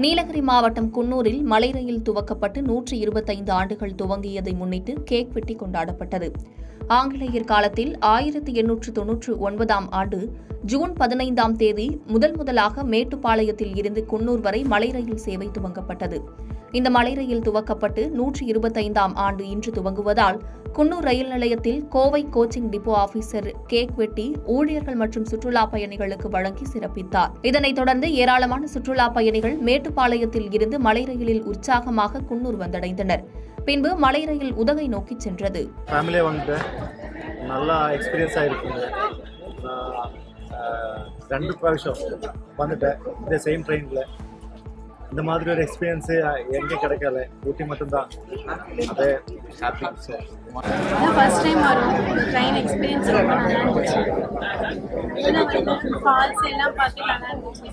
நீலகிரி மாவட்டம் குன்னூரில் மலை ரயில் துவக்கப்பட்டு நூற்றி இருபத்தைந்து ஆண்டுகள் துவங்கியதை முன்னிட்டு கேக் வெட்டி கொண்டாடப்பட்டது ஆங்கிலேயர் காலத்தில் ஆயிரத்தி எண்ணூற்று தொன்னூற்று ஒன்பதாம் ஆண்டு ஜூன் பதினைந்தாம் தேதி முதல் முதலாக மேட்டுப்பாளையத்தில் இருந்து குன்னூர் வரை மலை ரயில் சேவை துவங்கப்பட்டது இந்த மலை ரயில் துவக்கப்பட்டு நூற்றி இருபத்தைந்தாம் ஆண்டு இன்று துவங்குவதால் குன்னூர் ரயில் நிலையத்தில் Kovai coaching depot officer cake வெட்டி ஊழியர்கள் மற்றும் சுற்றுலா பயணிகளுக்கு வழங்கி சிறப்பித்தார் இதனைத் தொடர்ந்து ஏராளமான சுற்றுலா பயணிகள் மேட்டுப்பாளையத்தில் இருந்து மலை ரயிலில் உற்சாகமாக குன்னூர் வந்தடைந்தனர் பின்பு மலை ரயில் உதகை நோக்கி சென்றது ஃபேமிலியாக வந்துட்டேன் நல்லா எக்ஸ்பீரியன்ஸாக இருக்குங்க நான் ஆஹ், ரெண்டு ப்ராവശ്யம் வந்துட்டேன் இந்த சேம் ட்ரெயினில் இந்த மாதிரி ஒரு எக்ஸ்பீரியன்ஸு எங்கே கிடைக்கல ஊட்டி மட்டும்தான் அதே ஹாப்பி ஸோ அதான் ஃபர்ஸ்ட் டைம் வரும் ட்ரெயின் எக்ஸ்பீரியன்ஸ் ரொம்ப நல்லா இருந்துச்சு இதில் வந்து ஃபால்ஸ் எல்லாம் பார்த்து நல்லா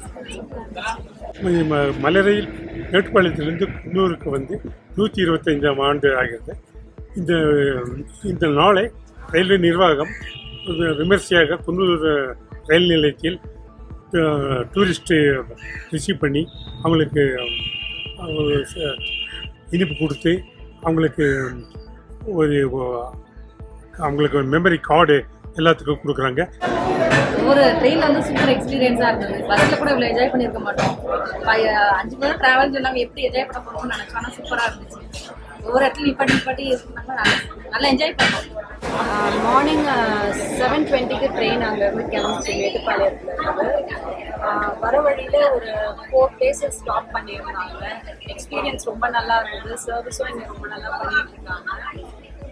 இருந்துச்சு ம- மலரையில் மேட்டுப்பாளையத்திலிருந்து குன்னூருக்கு வந்து நூற்றி இருபத்தைந்தாம் ஆண்டு ஆகிறது இந்த இந்த நாளை ரயில்வே நிர்வாகம் வி- விமர்சையாக குன்னூர் ரயில் நிலையத்தில் அஹ், டூரிஸ்ட்டு ரிசீவ் பண்ணி அவங்களுக்கு அஹ், ச- இனிப்பு கொடுத்து அவங்களுக்கு ஒரு ஒ- அவங்களுக்கு மெமரி கார்டு எல்லாத்துக்கும் கொடுக்குறாங்க ஒரு ட்ரெயினில் வந்து சூப்பர் எக்ஸ்பீரியன்ஸாக இருந்தது பஸ்ஸில் கூட இவ்வளோ என்ஜாய் பண்ணியிருக்க மாட்டோம் ஃபை- அஞ்சு மணி நேரம் ட்ராவல் சொன்னாங்க எப்படி என்ஜாய் பண்ண போகிறோம்னு நினச்சோம் ஆனால் சூப்பராக இருந்துச்சு ஒவ்வொரு இடத்துல நிப்பாட்டி நிப்பாட்டி இருந்தாங்க நல்லா என்ஜாய் பண்ணோம் மார்னிங் செவன் டுவெண்ட்டிக்கு ட்ரெயின் அங்கேருந்து கிளம்பிச்சு மேட்டுப்பாளையத்தில் இருந்து ஆஹ் வர வழியில் ஒரு ஃபோர் பிளேசஸ் ஸ்டாப் பண்ணியிருந்தாங்க எக்ஸ்பீரியன்ஸ் ரொம்ப நல்லா இருந்தது சர்வீஸும் இங்கே ரொம்ப நல்லா பண்ணிட்டு இருக்காங்க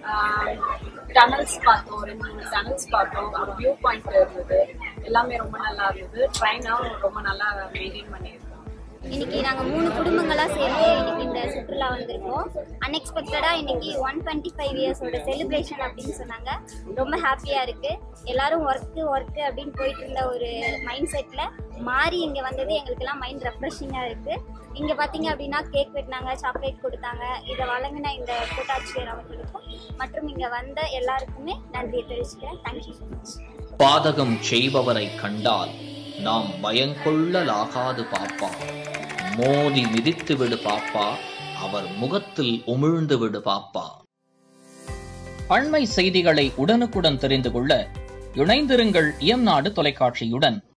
டனல்ஸ் பார்த்தோம் ரெண்டு மூணு டனல்ஸ் பார்த்தோம் ஒரு வியூ பாயிண்ட் இருந்தது எல்லாமே ரொம்ப நல்லா இருந்தது ட்ரெயினும் ரொம்ப நல்லா மெயின்டைன் பண்ணியிருக்கோம் இன்னைக்கு நாங்கள் மூணு குடும்பங்களாக சேர்ந்து இன்னைக்கு இந்த சுற்றுலா வந்திருக்கோம் அன்எக்ஸ்பெக்டடாக இன்னைக்கு ஒன் டுவெண்ட்டி ஃபைவ் இயர்ஸோட செலிப்ரேஷன் அப்படின்னு சொன்னாங்க ரொம்ப ஹாப்பியாக இருக்குது எல்லாரும் ஒர்க்கு ஒர்க்கு அப்படின்னு போயிட்டு இருந்த ஒரு மைண்ட் செட்டில் மாறி இங்கே வந்தது எங்களுக்கெல்லாம் மைண்ட் ரெஃப்ரெஷிங்காக இருக்குது இங்கே பார்த்தீங்க அப்படின்னா கேக் வெட்டினாங்க சாக்லேட் கொடுத்தாங்க இதை வழங்கின இந்த கூட்டாட்சியர் அவர்களுக்கும் மற்றும் இங்கே வந்த எல்லாருக்குமே நன்றியை தெரிவிச்சுக்கிறேன் தேங்க்யூ ஸோ மச் பாதகம் செய்பவரை கண்டால் நாம் பயங்கொள்ளலாகாது பாப்பா மோதி மிதித்து விடு பாப்பா அவர் முகத்தில் உமிழ்ந்து விடு பாப்பா அண்மை செய்திகளை உடனுக்குடன் தெரிந்து கொள்ள இணைந்திருங்கள் இயம்நாடு தொலைக்காட்சியுடன்